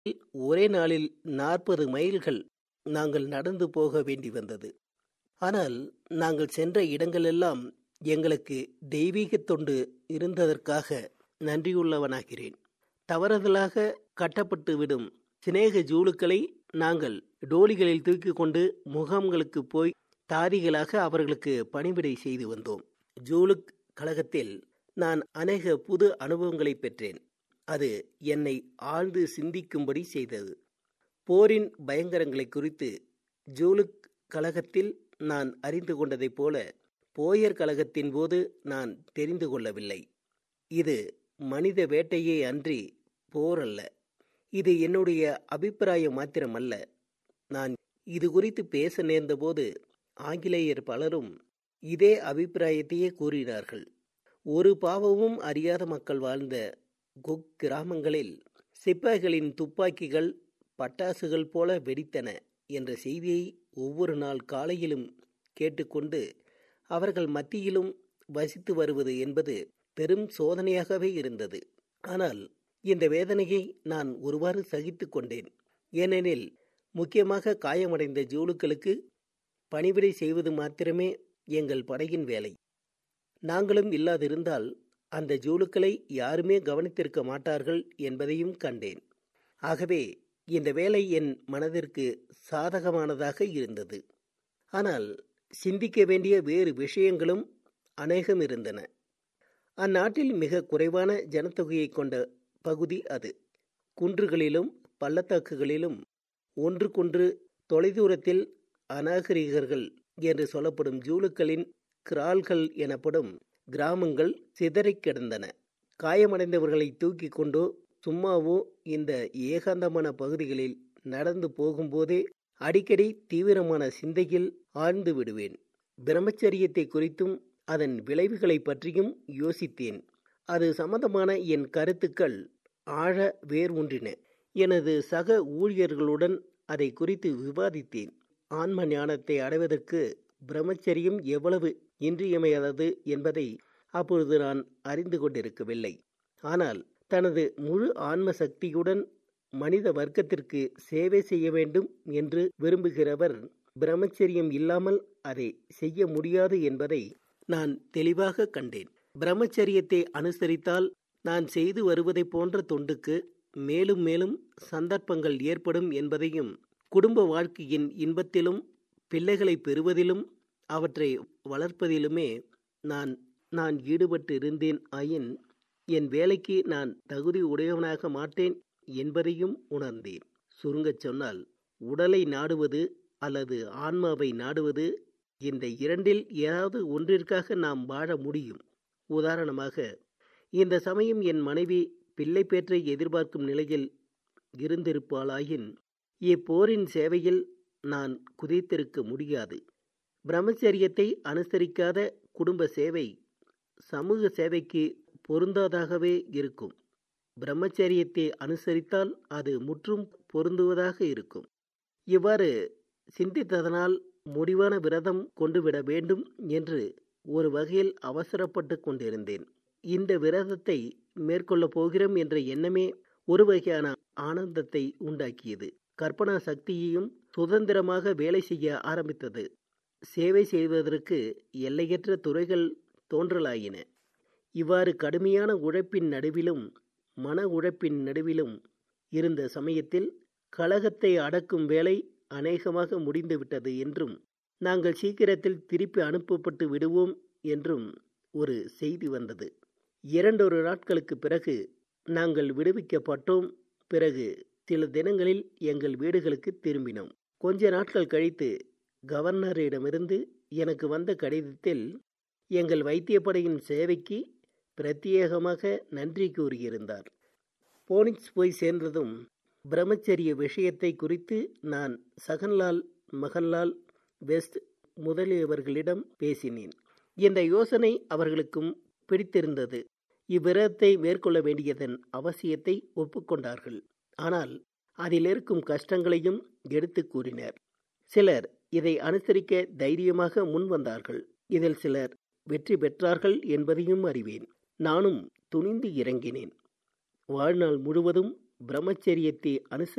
ஒரே நாளில் நாற்பது மைல்கள் நாங்கள் நடந்து போக வேண்டி வந்தது ஆனால் நாங்கள் சென்ற இடங்களெல்லாம் எங்களுக்கு தெய்வீக தொண்டு இருந்ததற்காக நன்றியுள்ளவனாகிறேன் தவறுதலாக கட்டப்பட்டு விடும் சிநேக ஜூலுக்களை நாங்கள் டோலிகளில் தூக்கி கொண்டு முகாம்களுக்கு போய் தாதிகளாக அவர்களுக்கு பணிவிடை செய்து வந்தோம் ஜூலுக் கழகத்தில் நான் அநேக புது அனுபவங்களை பெற்றேன் அது என்னை ஆழ்ந்து சிந்திக்கும்படி செய்தது போரின் பயங்கரங்களை குறித்து ஜூலுக் கழகத்தில் நான் அறிந்து கொண்டதைப் போல போயர் கழகத்தின் போது நான் தெரிந்து கொள்ளவில்லை இது மனித வேட்டையே அன்றி போர் அல்ல இது என்னுடைய அபிப்பிராயம் மாத்திரமல்ல நான் இது குறித்து பேச நேர்ந்தபோது ஆங்கிலேயர் பலரும் இதே அபிப்பிராயத்தையே கூறினார்கள் ஒரு பாவமும் அறியாத மக்கள் வாழ்ந்த குக் கிராமங்களில் சிப்பாய்களின் துப்பாக்கிகள் பட்டாசுகள் போல வெடித்தன என்ற செய்தியை ஒவ்வொரு நாள் காலையிலும் கேட்டுக்கொண்டு அவர்கள் மத்தியிலும் வசித்து வருவது என்பது பெரும் சோதனையாகவே இருந்தது ஆனால் இந்த வேதனையை நான் ஒருவாறு சகித்து கொண்டேன் ஏனெனில் முக்கியமாக காயமடைந்த ஜூலுக்களுக்கு பணிவிடை செய்வது மாத்திரமே எங்கள் படையின் வேலை நாங்களும் இல்லாதிருந்தால் அந்த ஜூலுக்களை யாருமே கவனித்திருக்க மாட்டார்கள் என்பதையும் கண்டேன் ஆகவே இந்த வேலை என் மனதிற்கு சாதகமானதாக இருந்தது ஆனால் சிந்திக்க வேண்டிய வேறு விஷயங்களும் அநேகம் இருந்தன அந்நாட்டில் மிக குறைவான ஜனத்தொகையை கொண்ட பகுதி அது குன்றுகளிலும் பள்ளத்தாக்குகளிலும் ஒன்றுக்கொன்று தொலைதூரத்தில் அநாகரிகர்கள் என்று சொல்லப்படும் ஜூலுக்களின் கிரால்கள் எனப்படும் கிராமங்கள் சிதறிக் கிடந்தன காயமடைந்தவர்களை தூக்கி கொண்டோ சும்மாவோ இந்த ஏகாந்தமான பகுதிகளில் நடந்து போகும்போதே அடிக்கடி தீவிரமான சிந்தையில் ஆழ்ந்து விடுவேன் பிரம்மச்சரியத்தை குறித்தும் அதன் விளைவுகளை பற்றியும் யோசித்தேன் அது சம்பந்தமான என் கருத்துக்கள் ஆழ வேர் ஊன்றின எனது சக ஊழியர்களுடன் அதை குறித்து விவாதித்தேன் ஆன்ம ஞானத்தை அடைவதற்கு பிரம்மச்சரியம் எவ்வளவு இன்றியமையாதது என்பதை அப்பொழுது நான் அறிந்து கொண்டிருக்கவில்லை ஆனால் தனது முழு ஆன்ம சக்தியுடன் மனித வர்க்கத்திற்கு சேவை செய்ய வேண்டும் என்று விரும்புகிறவர் பிரம்மச்சரியம் இல்லாமல் அதை செய்ய முடியாது என்பதை நான் தெளிவாக கண்டேன் பிரம்மச்சரியத்தை அனுசரித்தால் நான் செய்து வருவதைப் போன்ற தொண்டுக்கு மேலும் மேலும் சந்தர்ப்பங்கள் ஏற்படும் என்பதையும் குடும்ப வாழ்க்கையின் இன்பத்திலும் பிள்ளைகளை பெறுவதிலும் அவற்றை வளர்ப்பதிலுமே நான் நான் ஈடுபட்டு இருந்தேன் ஆயின் என் வேலைக்கு நான் தகுதி உடையவனாக மாட்டேன் என்பதையும் உணர்ந்தேன் சுருங்கச் சொன்னால் உடலை நாடுவது அல்லது ஆன்மாவை நாடுவது இந்த இரண்டில் ஏதாவது ஒன்றிற்காக நாம் வாழ முடியும் உதாரணமாக இந்த சமயம் என் மனைவி பிள்ளை பேற்றை எதிர்பார்க்கும் நிலையில் இருந்திருப்பாளாயின் இப்போரின் சேவையில் நான் குதித்திருக்க முடியாது பிரம்மச்சரியத்தை அனுசரிக்காத குடும்ப சேவை சமூக சேவைக்கு பொருந்தாதாகவே இருக்கும் பிரம்மச்சரியத்தை அனுசரித்தால் அது முற்றும் பொருந்துவதாக இருக்கும் இவ்வாறு சிந்தித்ததனால் முடிவான விரதம் கொண்டுவிட வேண்டும் என்று ஒரு வகையில் அவசரப்பட்டு கொண்டிருந்தேன் இந்த விரதத்தை மேற்கொள்ளப் போகிறோம் என்ற எண்ணமே ஒரு வகையான ஆனந்தத்தை உண்டாக்கியது கற்பனா சக்தியையும் சுதந்திரமாக வேலை செய்ய ஆரம்பித்தது சேவை செய்வதற்கு எல்லையற்ற துறைகள் தோன்றலாயின இவ்வாறு கடுமையான உழைப்பின் நடுவிலும் மன உழைப்பின் நடுவிலும் இருந்த சமயத்தில் கழகத்தை அடக்கும் வேலை அநேகமாக முடிந்துவிட்டது என்றும் நாங்கள் சீக்கிரத்தில் திருப்பி அனுப்பப்பட்டு விடுவோம் என்றும் ஒரு செய்தி வந்தது இரண்டொரு நாட்களுக்கு பிறகு நாங்கள் விடுவிக்கப்பட்டோம் பிறகு சில தினங்களில் எங்கள் வீடுகளுக்கு திரும்பினோம் கொஞ்ச நாட்கள் கழித்து கவர்னரிடமிருந்து எனக்கு வந்த கடிதத்தில் எங்கள் வைத்தியப்படையின் சேவைக்கு பிரத்யேகமாக நன்றி கூறியிருந்தார் போனிக்ஸ் போய் சேர்ந்ததும் பிரம்மச்சரிய விஷயத்தை குறித்து நான் சகன்லால் மகன்லால் வெஸ்ட் முதலியவர்களிடம் பேசினேன் இந்த யோசனை அவர்களுக்கும் பிடித்திருந்தது இவ்விரதத்தை மேற்கொள்ள வேண்டியதன் அவசியத்தை ஒப்புக்கொண்டார்கள் ஆனால் அதில் இருக்கும் கஷ்டங்களையும் எடுத்து கூறினர் சிலர் இதை அனுசரிக்க தைரியமாக முன் வந்தார்கள் இதில் சிலர் வெற்றி பெற்றார்கள் என்பதையும் அறிவேன் நானும் துணிந்து இறங்கினேன் வாழ்நாள் முழுவதும் பிரம்மச்சரியத்தை அனுசரி